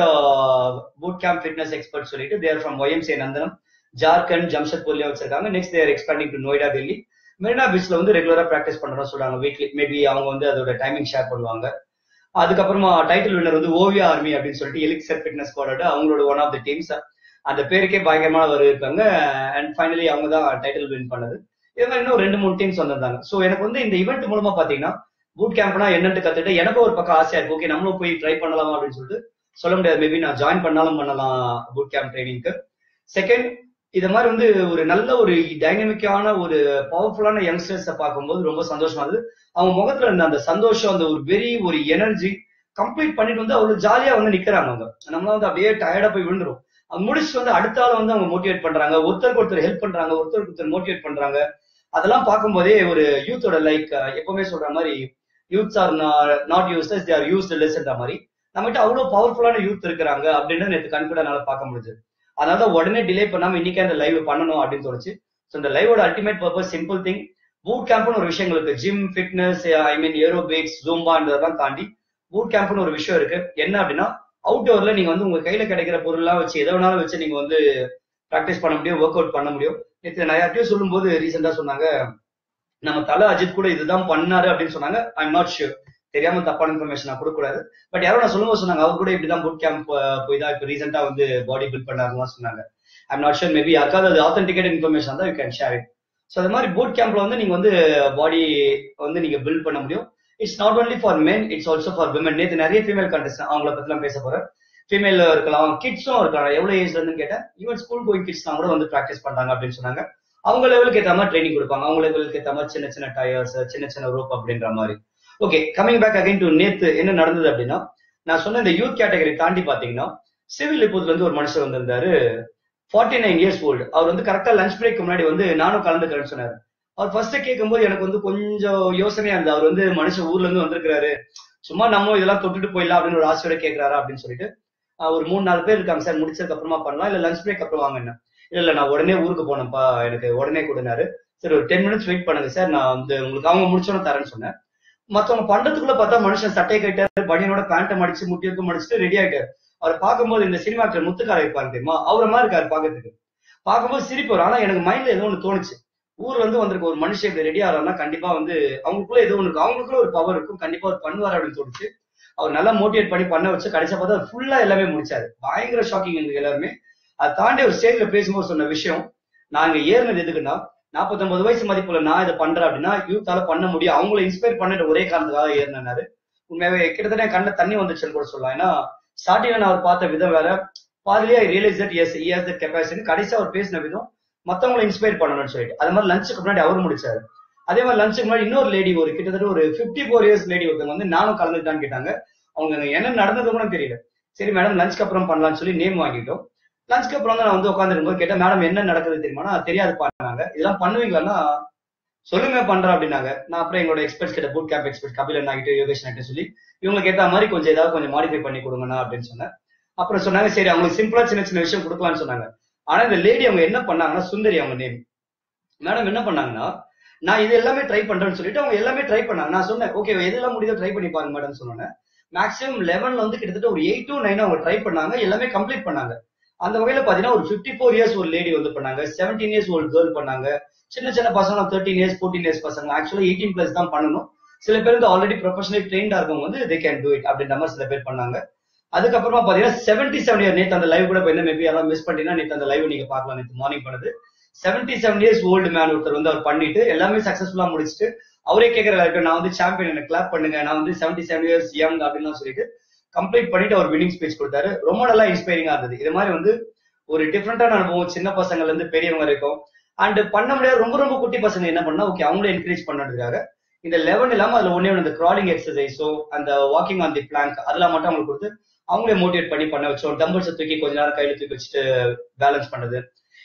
boot camp fitness expert சொல்லிட்டு they're from YMCA Nandanam Jharkhand ஜம்ஷத்பூர்லயும் வச்சிருக்காங்க next they're expanding to Noida Delhi Marina பீச்ல வந்து ரெகுலரா பிராக்டிஸ் பண்றோம் சொல்றாங்க வீக்லி மேபி அவங்க வந்து அதோட டைமிங் ஷேர் பண்ணுவாங்க அதுக்கப்புறமா டைட்டில் வின்னர் வந்து ஓவியா ஆர்மி அப்படின்னு சொல்லிட்டு எலிக்சர் ஃபிட்னஸ் ஸ்குவாட் அவங்களோட ஒன் ஆஃப் த டீம்ஸ் அந்த பேருக்கே பயங்கரமான வரு இருக்காங்க அண்ட் ஃபைனலி அவங்க தான் டைட்டில் வின் பண்ணது இது மாதிரி இன்னும் ரெண்டு மூணு டீம்ஸ் வந்திருந்தாங்க ஸோ எனக்கு வந்து இந்த ஈவெண்ட் மூலமா பாத்தீங்கன்னா பூட் கேம்ப்னா என்னன்னு கத்துட்டு எனக்கும் ஒரு பக்கம் ஆசையா இருக்கு ஓகே நம்மளும் போய் ட்ரை பண்ணலாமா அப்படின்னு சொல்லிட்டு சொல்ல முடியாது மேபி நான் ஜாயின் பண்ணாலும் பண்ணலாம் பூட் கேம்ப் ட்ரைனிங்க்கு செகண்ட் இது மாதிரி வந்து ஒரு நல்ல ஒரு டைனமிக்கான ஒரு பவர்ஃபுல்லான யங்ஸ்டர்ஸை பார்க்கும்போது ரொம்ப சந்தோஷமா இருந்தது அவங்க முகத்துல இருந்த அந்த சந்தோஷம் அந்த ஒரு வெறி ஒரு எனர்ஜி கம்ப்ளீட் பண்ணிட்டு வந்து அவ்வளவு ஜாலியா வந்து நிக்கிறாங்க அவங்க நம்மள வந்து அப்படியே டயர்டா போய் விழுந்துரும் அது முடிச்சுட்டு வந்து அடுத்த ஆள் வந்து அவங்க மோட்டிவேட் பண்றாங்க ஒருத்தருக்கு ஒருத்தர் ஹெல்ப் பண்றாங்க ஒருத்தருக்கு ஒருத்தர் மோட்டிவேட் பண்றாங்க அதெல்லாம் பார்க்கும்போதே ஒரு யூத்தோட லைக் எப்பவுமே சொல்ற மாதிரி youths are not useless they are used லெஸ்ன்ற மாதிரி நம்மகிட்ட அவ்வளவு பவர்ஃபுல்லான யூத் இருக்கிறாங்க அப்படின்னு நேற்று கண்கூடனால பார்க்க முடியுது அதனால உடனே டிலே பண்ணாம இன்னைக்கே அந்த லைவ் பண்ணணும் அப்படின்னு தோணுச்சு ஸோ இந்த லைவோட ultimate purpose simple thing boot கேம்ப்னு ஒரு விஷயம் இருக்கு gym fitness I mean aerobics ஜூம்பான்றதெல்லாம் தாண்டி பூட் கேம்ப்னு ஒரு விஷயம் இருக்கு என்ன அப்படின்னா அவுட்டோர்ல நீங்க வந்து உங்க கையில கிடைக்கிற பொருள்லாம் வச்சு எதை வேணாலும் வச்சு நீங்க வந்து ப்ராக்டிஸ் பண்ண முடியும் ஒர்க் அவுட் பண்ண முடியும் நேற்று நான் யார்ட்டையும் சொல்லும்போது ரீசெண்டா சொன்னாங்க நம்ம தலை அஜித் கூட இதுதான் பண்ணாரு அப்படின்னு சொன்னாங்க ஐம் நாட் ஷியூர் தெரியாம தப்பான இன்ஃபர்மேஷன் நான் கொடுக்கூடாது பட் யாரோ நான் சொல்லும்போது சொன்னாங்க அவர் கூட இப்படிதான் பூட் கேம்ப் போய் தான் இப்போ ரீசெண்டா வந்து பாடி பில்ட் பண்ணாருலாம் சொன்னாங்க ஐம் நாட் ஷூர் மேபி யாருக்காவது அது ஆத்தென்டிகேட் இன்ஃபர்மேஷன் தான் you can share it so அது மாதிரி பூட் கேம்ப்ல வந்து நீங்க வந்து பாடி வந்து நீங்க பில்ட் பண்ண முடியும் it's not only for men it's also for women நேற்று நிறைய ஃபீமேல் கண்டஸ்ட் அவங்கள பத்திலாம் பேச போறேன் ஃபீமேல் இருக்கலாம் கிட்ஸும் இருக்கலாம் எவ்வளவு ஏஜ்ல இருந்து கேட்டேன் ஈவன் ஸ்கூல் கோயிங் கிட்ஸ்லாம் கூட வந்து ப்ராக்டிஸ் பண்றாங்க அப்படின்னு சொன்னாங்க அவங்க லெவலுக்கு ஏற்ற மாதிரி ட்ரைனிங் கொடுப்பாங்க அவங்க லெவலுக்கு ஏற்ற மாதிரி சின்ன சின்ன டயர்ஸ் சின்ன சின்ன ரோப் அப்படின்ற மாதிரி okay coming back again to நேத்து என்ன நடந்தது அப்படின்னா நான் சொன்ன இந்த யூத் கேட்டகரி தாண்டி பாத்தீங்கன்னா சிவில் லிப்பூத்ல இருந்து ஒரு மனுஷர் வந்திருந்தாரு ஃபார்ட்டி நைன் இயர்ஸ் ஓல்டு அவர் வந்து கரெக்டா லஞ்ச் பிரேக் முன்னாடி வந்து நானும் கலந்துக்கிறேன்னு சொன்னாரு அவர் ஃபர்ஸ்ட் கேட்கும்போது எனக்கு வந்து கொஞ்சம் யோசனையா இருந்தது அவர் வந்து மனுஷன் ஊர்ல இருந்து வந்திருக்காரு சும்மா நம்ம இதெல்லாம் தொட்டுட்டு போயிடலாம் அப்படின்னு ஒரு ஆசையோட கேட்கிறாரா அப்படின்னு சொல்லிட்டு ஒரு மூணு நாலு பேர் இருக்காங்க சார் முடிச்சதுக்கு அப்புறமா பண்ணலாம் இல்ல லஞ்ச் பிரேக் அப்புறம் வாங்க என்ன இல்ல இல்ல நான் உடனே ஊருக்கு போனேன்ப்பா எனக்கு உடனே கொடுனாரு சரி ஒரு டென் மினிட்ஸ் வெயிட் பண்ணுங்க சார் நான் வந்து உங்களுக்கு அவங்க முடிச்சோன்னு தரேன்னு சொன்னேன் மத்தவங்க பண்றதுக்குள்ள பார்த்தா மனுஷன் சட்டை கட்டாரு பனியனோட பேண்ட்டை மடிச்சு முட்டியருக்கு மடிச்சுட்டு ரெடி ஆயிட்டாரு அவர் பார்க்கும்போது இந்த சினிமா ஆக்டர் முத்துக்கார இருப்பாரு தெரியுமா அவரை மாதிரி இருக்காரு பாக்கிறதுக்கு பார்க்கும்போது சிரிப்பு வரும் ஆனா எனக்கு மைண்ட்ல ஏதோ ஒண்ணு தோணுச்சு ஊர்ல இருந்து வந்திருக்க ஒரு மனுஷன் இப்படி ரெடி ஆகிறாருன்னா கண்டிப்பா வந்து அவங்களுக்குள்ள ஏதோ ஒண்ணு இருக்கு அவங்களுக்குள்ள ஒரு பவர் இருக்கும் கண்டிப்பா அவர் பண்ணுவார் அப்படின்னு தோணுச்சு அவர் நல்லா மோட்டிவேட் பண்ணி பண்ண வச்சு கடைசியா பார்த்தா ஃபுல்லா எல்லாமே முடிச்சாரு பயங்கர ஷாக்கிங் எங்களுக்கு எல்லாருமே அதை தாண்டி ஒரு ஸ்டேஜ்ல பேசும்போது சொன்ன விஷயம் நாங்க ஏறினது எதுக்குன்னா நாற்பத்தொன்பது வயசு மதிப்புல நான் இதை பண்றேன் அப்படின்னா யூத்தால பண்ண முடியும் அவங்கள இன்ஸ்பயர் பண்ணிட்டு ஒரே காரணத்துக்காக ஏறினாரு உண்மையாவே கிட்டத்தட்ட கண்ண தண்ணி வந்துச்சுன்னு கூட சொல்லலாம் ஏன்னா ஸ்டார்டிங்ல நான் அவர் பார்த்த விதம் வேற பாதிலேயே realise that as years that capacity கடைசியா அவர் பேசின விதம் மத்தவங்களை இன்ஸ்பயர் பண்ணணும்னு சொல்லிட்டு அது மாதிரி லஞ்சுக்கு முன்னாடி அவர் முடிச்சாரு அதே மாதிரி லஞ்சுக்கு முன்னாடி இன்னொரு லேடி ஒரு கிட்டத்தட்ட ஒரு பிப்டி ஃபோர் இயர்ஸ் லேடி ஒருத்தவங்க வந்து நானும் கலந்துட்டான்னு கேட்டாங்க அவங்க என்ன நடந்தது கூட தெரியல சரி மேடம் லஞ்சுக்கு அப்புறம் பண்ணலாம்னு சொல்லி நேம் வாங்கிட்டோம் லஞ்சுக்கு அப்புறம் தான் நான் வந்து உட்காந்துருக்கும் கேட்டேன் மேடம் என்ன நடக்குது தெரியுமா தெரியாது பண்ணாங்க இதெல்லாம் பண்ணுவீங்களான்னா சொல்லுங்க பண்றேன் அப்படின்னாங்க நான் அப்புறம் எங்களோட எக்ஸ்பர்ட்ஸ் கிட்ட பூட் கேம்ப் எக்ஸ்பர்ட் கபிலன் ஆகிட்டு யோகேஷ் நாகிட்ட சொல்லி இவங்களுக்கு ஏற்ற மாதிரி கொஞ்சம் ஏதாவது கொஞ்சம் மாடிஃபை பண்ணி கொடுங்கண்ணா அப்படின்னு சொன்னேன் அப்புறம் சொன்னாங்க சரி அவங்களுக்கு சிம்பிளா சின்ன சின்ன விஷயம் கொடுக்கலாம்னு சொன்னாங்க ஆனா இந்த லேடி அவங்க என்ன பண்ணாங்கன்னா சுந்தரி அவங்க நேம் மேடம் என்ன பண்ணாங்கன்னா நான் இது எல்லாமே ட்ரை பண்றேன்னு சொல்லிட்டு அவங்க எல்லாமே ட்ரை பண்ணாங்க நான் சொன்னேன் ஓகே எதெல்லாம் முடியுதோ ட்ரை பண்ணி பாருங்க மேடம் சொன்னேன் மேக்ஸிமம் லெவன்ல வந்து கிட்டத்தட்ட ஒரு எயிட் டு நைன் அவங்க ட்ரை பண்ணாங்க எல்லாமே கம்ப்ளீட் பண்ணாங்க அந்த வகையில பாத்தீங்கன்னா ஒரு பிப்டி ஃபோர் இயர்ஸ் ஒரு லேடி வந்து பண்ணாங்க செவன்டீன் இயர்ஸ் ஒரு கேர்ள் பண்ணாங்க சின்ன சின்ன பசங்க தேர்ட்டின் இயர்ஸ் ஃபோர்டீன் இயர்ஸ் பசங்க ஆக்சுவலா எயிட்டீன் பிளஸ் தான் பண்ணணும் சில பேர் வந்து ஆல்ரெடி ப்ரொஃபஷனல் ட்ரெயின்டா இருக்கவங்க வந்து தே கேன் டூ இட் அப்படின்ற மாதிரி சில பேர் பண்ணாங்க அதுக்கப்புறமா பாத்தீங்கன்னா செவன்டி செவன் இயர் நேற்று அந்த லைவ் கூட போய் மேபி யாராவது மிஸ் பண்ணிட்டீங்கன்னா நேற்று அந்த லைவ் நீங்க பார்க்கலாம் நேற்று மார்னிங் பண்ணது seventy seven years old man ஒருத்தர் வந்து அவர் பண்ணிட்டு எல்லாமே சக்சஸ்ஃபுல்லா முடிச்சுட்டு அவரே கேட்கற நான் வந்து சாம்பியன் எனக்கு கிளாப் பண்ணுங்க நான் வந்து செவன்டி செவன் இயர்ஸ் யங் அப்படின்னு சொல்லிட்டு கம்ப்ளீட் பண்ணிட்டு அவர் வினிங் ஸ்பீச் கொடுத்தாரு ரொம்ப நல்லா இன்ஸ்பைரிங்கா இருந்தது இது மாதிரி வந்து ஒரு டிஃப்ரெண்டான அனுபவம் சின்ன பசங்கள்ல இருந்து பெரியவங்க வரைக்கும் அண்ட் பண்ண முடியாது ரொம்ப ரொம்ப குட்டி பசங்க என்ன பண்ணா ஓகே அவங்களே என்கரேஜ் பண்ணதுக்காக இந்த லெவன் இல்லாம அதுல ஒன்னே ஒன்று இந்த கிராலிங் எக்ஸசைஸோ அந்த வாக்கிங் ஆன் தி பிளாங்க் அதெல்லாம் மட்டும் அவங்களுக்கு கொடுத்து அவங்களே மோட்டிவேட் பண்ணி பண்ண வச்சோம் டம்பிள்ஸ் தூக்கி கொஞ்ச நேரம் கையில தூக்கி வச்சுட்டு பேலன்ஸ் பண்ணது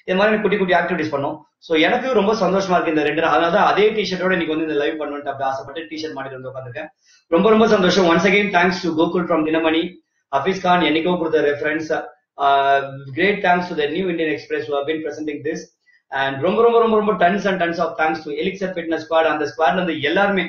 இது மாதிரி குட்டி குட்டி ஆக்டிவிட்டிஸ் பண்ணோம் ஸோ எனக்கு ரொம்ப சந்தோஷமா இருக்கு இந்த ரெண்டு நாள் அதனால தான் அதே டிஷர்ட்டோட இன்னைக்கு வந்து இந்த லைவ் பண்ணுவேன் அப்படி ஆசைப்பட்டு டிஷர்ட் மாட்டிட்டு வந்து உட்காந்துருக்கேன் ரொம்ப ரொம்ப சந்தோஷம் once again thanks to Gokul from Dinamani Hafeez Khan என்னைக்கோ கொடுத்த reference great thanks to the New Indian Express who been presenting this and ரொம்ப ரொம்ப ரொம்ப ரொம்ப tons and tons of thanks to Elixir fitness squad அந்த ஸ்குவாட்ல இருந்து எல்லாருமே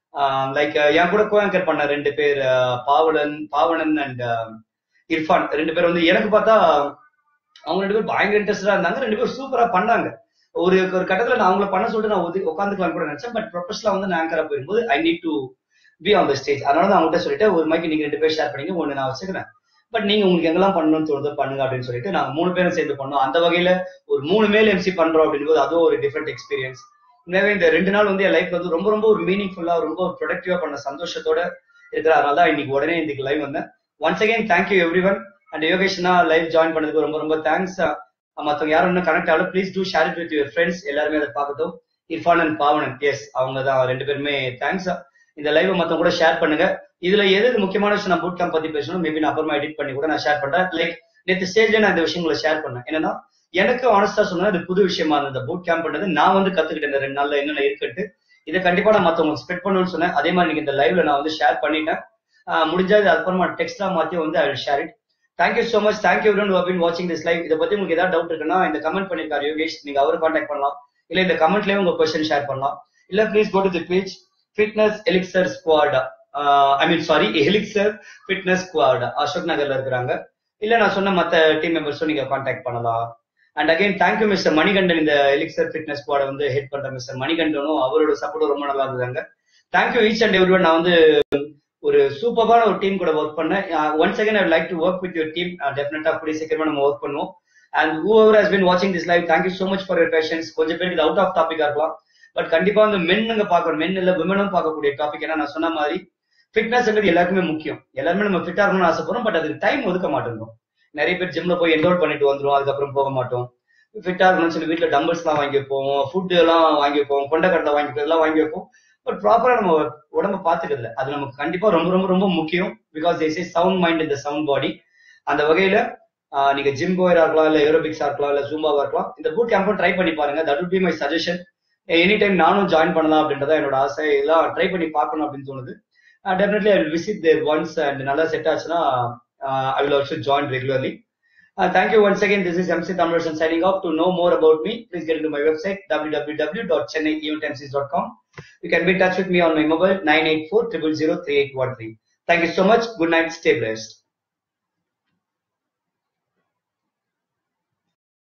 லைக் என் கூட கோயங்கர் பண்ண ரெண்டு பேர் பாவலன் பாவனன் அண்ட் இர்ஃபான் ரெண்டு பேர் வந்து எனக்கு பார்த்தா அவங்க ரெண்டு பேரும் பயங்கர இன்ட்ரெஸ்டடா இருந்தாங்க ரெண்டு பேரும் சூப்பரா பண்ணாங்க ஒரு ஒரு கட்டத்துல நான் அவங்கள பண்ண சொல்லிட்டு நான் ஒது உட்காந்துக்கலாம் கூட நினைச்சேன் பட் ப்ரொஃபஷனலா வந்து நான் ஆங்கரா போயிரும்போது I need to be on the stage அதனால தான் அவங்ககிட்ட சொல்லிட்டு ஒரு மைக்கு நீங்க ரெண்டு பேர் ஷேர் பண்ணீங்க ஒன்னு நான் வச்சுக்கிறேன் பட் நீங்க உங்களுக்கு எங்கெல்லாம் பண்ணணும்னு தோணுதோ பண்ணுங்க அப்படின்னு சொல்லிட்டு நாங்க மூணு பேரும் சேர்ந்து பண்ணோம் அந்த வகையில ஒரு மூணு மேல் எம்சி பண்றோம் அப்படின்றது அதுவும் ஒரு டிஃப்ரெண்ட் எக்ஸ்பீரியன்ஸ் உண்மையாவே இந்த ரெண்டு நாள் வந்து என் லைஃப் வந்து ரொம்ப ரொம்ப ஒரு மீனிங்ஃபுல்லா ரொம்ப ப்ரொடக்டிவா பண்ண சந்தோஷத்தோட இருக்கிற அதனால தான் இன்னைக்கு உடனே இன்னைக்கு லைவ் வந்தேன் once again thank you everyone and யோகேஷ்னா லைவ் ஜாயின் பண்ணதுக்கு ரொம்ப ரொம்ப தேங்க்ஸ் மத்தவங்க யாரும் இன்னும் கனெக்ட் ஆகல please do share it with your friends எல்லாருமே அதை பார்க்கட்டும் இர்ஃபான் அண்ட் பாவனன் எஸ் அவங்க தான் ரெண்டு பேருமே தேங்க்ஸ் இந்த லைவ் மத்தவங்க கூட ஷேர் பண்ணுங்க இதுல எது எது முக்கியமான விஷயம் நான் பூட் கேம்ப் பத்தி பேசணும் மேபி நான் அப்புறமா எடிட் பண்ணி கூட நான் ஷேர் பண்றேன் லைக் நேற்று ஸ்டேஜ்ல நான் இந்த விஷயங்களை ஷேர் பண்ணேன் என்னன்னா எனக்கு ஆனஸ்டா சொன்னா இது புது விஷயமா இருந்தது பூட் கேம்ப் பண்ணது நான் வந்து கத்துக்கிட்டேன் இந்த ரெண்டு நாள்ல என்னென்ன இருக்குன்ட்டு இதை கண்டிப்பா நான் மத்தவங்க ஸ்ப்ரெட் பண்ணணும்னு சொன்னேன் அதே மாதிரி நீங்க இந்த லைவ்ல நான் வந்து ஷேர் பண்ணிட்டேன் முடிஞ்சா இது அப்புறமா டெக்ஸ்டா மாத்தி வந்து I share it thank you so much thank you everyone been வாட்சிங் திஸ் லைவ் இதை பத்தி உங்களுக்கு ஏதாவது டவுட் இருக்குன்னா இந்த கமெண்ட் பண்ணிருக்காரு யோகேஷ் நீங்க அவரை கான்டாக்ட் பண்ணலாம் இல்ல இந்த கமெண்ட்லயே உங்க கொஸ்டின் ஷேர் பண்ணலாம் இல்ல please go to the page fitness Elixir squad I mean sorry Elixir fitness squad Ashok நகர்ல இருக்கிறாங்க இல்ல நான் சொன்ன மத்த டீம் மெம்பர்ஸும் நீங்க கான்டாக்ட் பண்ணலாம் and again thank you mister Manikandan இந்த எலிக்சர் ஃபிட்னஸ் ஸ்குவாட வந்து ஹெட் பண்ற மிஸ்டர் மணிகண்டனும் அவரோட சப்போர்ட் ரொம்ப நல்லா இருந்ததாங்க thank you each and every one நான் வந்து ஒரு சூப்பரான ஒரு டீம் கூட ஒர்க் பண்ணேன் once again I like to work with your team டெஃபினட்டா கூடிய சீக்கிரமா நம்ம ஒர்க் பண்ணுவோம் and whoever has been வாட்சிங் this live thank you so much for your patience கொஞ்சம் பேருக்கு இது அவுட் ஆஃப் டாபிக்கா இருக்கலாம் பட் கண்டிப்பா வந்து மென்னுங்க பார்க்கணும் மென் இல்ல விமனும் பார்க்கக்கூடிய டாபிக் ஏன்னா நான் சொன்ன மாதிரி ஃபிட்னஸ்ங்கிறது எல்லாருக்குமே முக்கியம் எல்லாருமே நம்ம ஃபிட்டா இருக்கணும்னு ஆசைப்படுறோம் பட் அதுக்கு டைம் ஒதுக்க மாட்டேங்கிறோம் நிறைய பேர் ஜிம்ல போய் என்ரோல் பண்ணிட்டு வந்துரும் அதுக்கப்புறம் போக மாட்டோம் ஃபிட்டா இருக்கணும்னு சொல்லி வீட்டுல டம்பிள்ஸ் எல்லாம் வாங்கி வைப்போம் ஃபுட் எல்லாம் வாங்கி வைப்போம் கொண்டக்கடலை வாங்கி எல்லாம் வாங்கி வைப்போம் பட் ப்ராப்பரா நம்ம உடம்ப பாத்துக்கிறது அது நமக்கு கண்டிப்பா ரொம்ப ரொம்ப ரொம்ப முக்கியம் because these is sound mind இந்த சவுண்ட் பாடி அந்த வகையில நீங்க ஜிம் கோயரா இருக்கலாம் இல்ல ஏரோபிக்ஸா இருக்கலாம் இல்ல ஜூம்பாவா இருக்கலாம் இந்த பூட் கேம்பும் ட்ரை பண்ணி பாருங்க that would be my suggestion any time நானும் ஜாயின் பண்ணலாம் அப்படின்றத என்னோட ஆசை இதெல்லாம் ட்ரை பண்ணி பார்க்கணும் அப்படின்னு தோணுது definitely I will visit there once and நல்லா செட் ஆச்சுன்னா I will also join regularly Uh, thank you once again. This is MC Thamarasan signing off. To know more about me, please get into my website www.chennaieventmcs.com. You can be in touch with me on my mobile 984 000 3813. Thank you so much. Good night. Stay blessed.